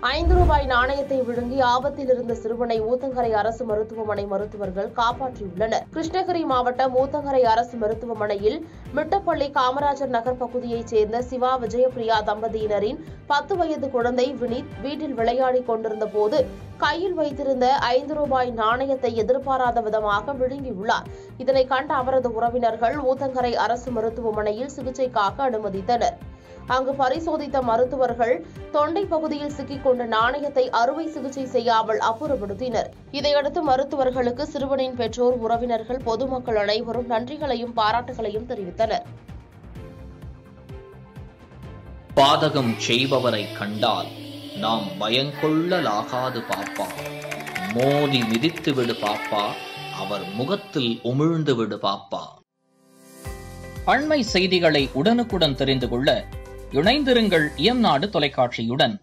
ஐந்து ரூபாய் நாணயத்தை விழுங்கி ஆபத்தில் இருந்த சிறுவனை ஊத்தங்கரை அரசு மருத்துவமனை மருத்துவர்கள் காப்பாற்றியுள்ளனர் கிருஷ்ணகிரி மாவட்டம் ஊத்தங்கரை அரசு மருத்துவமனையில் மிட்டப்பள்ளி காமராஜர் நகர் பகுதியைச் சேர்ந்த சிவா விஜயபிரியா தம்பதியினரின் பத்து வயது குழந்தை வினீத் வீட்டில் விளையாடிக் கொண்டிருந்த போது கையில் வைத்திருந்த ஐந்து ரூபாய் நாணயத்தை எதிர்பாராத விதமாக விழுங்கியுள்ளார் இதனை கண்ட அவரது உறவினர்கள் ஊத்தங்கரை அரசு மருத்துவமனையில் சிகிச்சைக்காக அனுமதித்தனர் அங்கு பரிசோதித்த மருத்துவர்கள் தொண்டை பகுதியில் சிக்கிக் கொண்ட நாணயத்தை அறுவை சிகிச்சை செய்யாமல் அப்புறப்படுத்தினர் இதையடுத்து மருத்துவர்களுக்கு சிறுவனின் பெற்றோர் உறவினர்கள் பொதுமக்கள் அனைவரும் நன்றிகளையும் பாராட்டுகளையும் தெரிவித்தனர் பாதகம் செய்பவரை கண்டால் நாம் பயங்கொள்ளலாகாது பாப்பா மோதி மிதித்து விடு பாப்பா அவர் முகத்தில் உமிழ்ந்து விடு பாப்பா அண்மை செய்திகளை உடனுக்குடன் தெரிந்து கொள்ள இணைந்திருங்கள் இயம்நாடு தொலைக்காட்சியுடன்